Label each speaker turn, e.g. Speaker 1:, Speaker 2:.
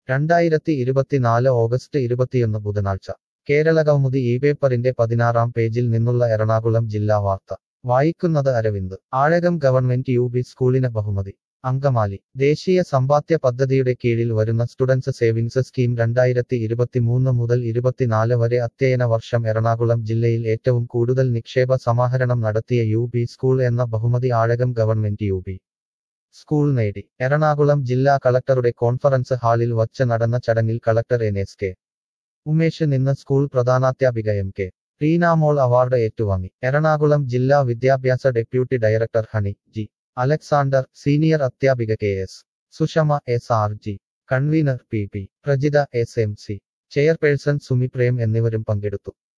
Speaker 1: രണ്ടായിരത്തി ഇരുപത്തിനാല് ഓഗസ്റ്റ് ഇരുപത്തിയൊന്ന് ബുധനാഴ്ച കേരള കൗമുദി ഈ പേപ്പറിന്റെ പതിനാറാം പേജിൽ നിന്നുള്ള എറണാകുളം ജില്ലാ വാർത്ത വായിക്കുന്നത് Aravind Azhakam government U P സ്കൂളിന് ബഹുമതി അങ്കമാലി ദേശീയ സമ്പാദ്യ പദ്ധതിയുടെ കീഴിൽ വരുന്ന സ്റ്റുഡൻസ് സേവിങ്സ് സ്കീം രണ്ടായിരത്തി ഇരുപത്തിമൂന്ന് മുതൽ ഇരുപത്തിനാല് വരെ അധ്യയന വർഷം എറണാകുളം ജില്ലയിൽ ഏറ്റവും കൂടുതൽ നിക്ഷേപ സമാഹരണം നടത്തിയ യു ബി സ്കൂൾ എന്ന ബഹുമതി Azhakam government U P school നേടി എറണാകുളം ജില്ലാ കളക്ടറുടെ കോൺഫറൻസ് ഹാളിൽ വച്ച് നടന്ന ചടങ്ങിൽ collector N S K Umesh നിന്ന് സ്കൂൾ പ്രധാനാധ്യാപിക എം കെ റീനാമോൾ അവാർഡ് ഏറ്റുവാങ്ങി എറണാകുളം ജില്ലാ വിദ്യാഭ്യാസ deputy director Honey G Alexander senior അധ്യാപിക K S Sushama S R G convener P P Prajitha S M C chairperson Sumi Prem എന്നിവരും പങ്കെടുത്തു